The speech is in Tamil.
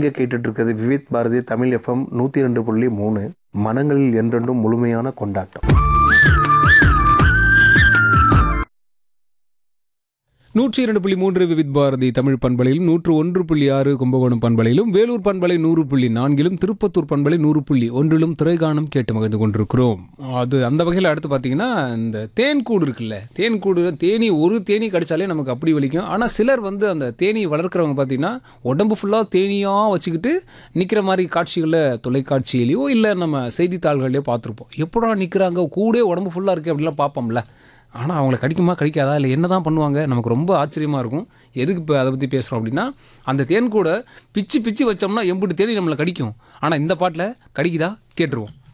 நீங்கள் கேட்டுட்டு இருக்கிறது விவித் பாரதி தமிழ் எஃப்எம் நூற்றி ரெண்டு புள்ளி மூணு மனங்களில் என்றென்றும் முழுமையான கொண்டாட்டம் நூற்றி இரண்டு புள்ளி மூன்று விவித் பாரதி தமிழ் பண்பலையிலும் நூற்று ஒன்று புள்ளி ஆறு கும்பகோணம் பண்பலையிலும் வேலூர் பண்பலை நூறு புள்ளி நான்கிலும் திருப்பத்தூர் பண்பலை நூறு புள்ளி ஒன்றிலும் திரைகானம் கேட்டு மகிழ்ந்து கொண்டிருக்கிறோம் அது அந்த வகையில் அடுத்து பார்த்தீங்கன்னா இந்த தேன் கூடு இருக்குல்ல தேன் கூடு தேனி ஒரு தேனி கடிச்சாலே நமக்கு அப்படி வலிக்கும் ஆனால் சிலர் வந்து அந்த தேனி வளர்க்குறவங்க பார்த்தீங்கன்னா உடம்பு ஃபுல்லாக தேனியாக வச்சுக்கிட்டு நிற்கிற மாதிரி காட்சிகளில் தொலைக்காட்சியிலையோ இல்லை நம்ம செய்தித்தாள்கள்லையோ பார்த்துருப்போம் எப்படா நிற்கிறாங்க கூடே உடம்பு ஃபுல்லாக இருக்குது அப்படிலாம் பார்ப்போம்ல ஆனால் அவங்களை கடிக்குமா கடிக்காதா இல்லை என்ன தான் பண்ணுவாங்க நமக்கு ரொம்ப ஆச்சரியமாக இருக்கும் எதுக்கு இப்போ அதை பற்றி பேசுகிறோம் அப்படின்னா அந்த தேன் கூட பிச்சு பிச்சு வச்சோம்னா எம்பிட்டு தேடி நம்மளை கடிக்கும் ஆனால் இந்த பாட்டில் கடிக்குதா கேட்டுருவோம்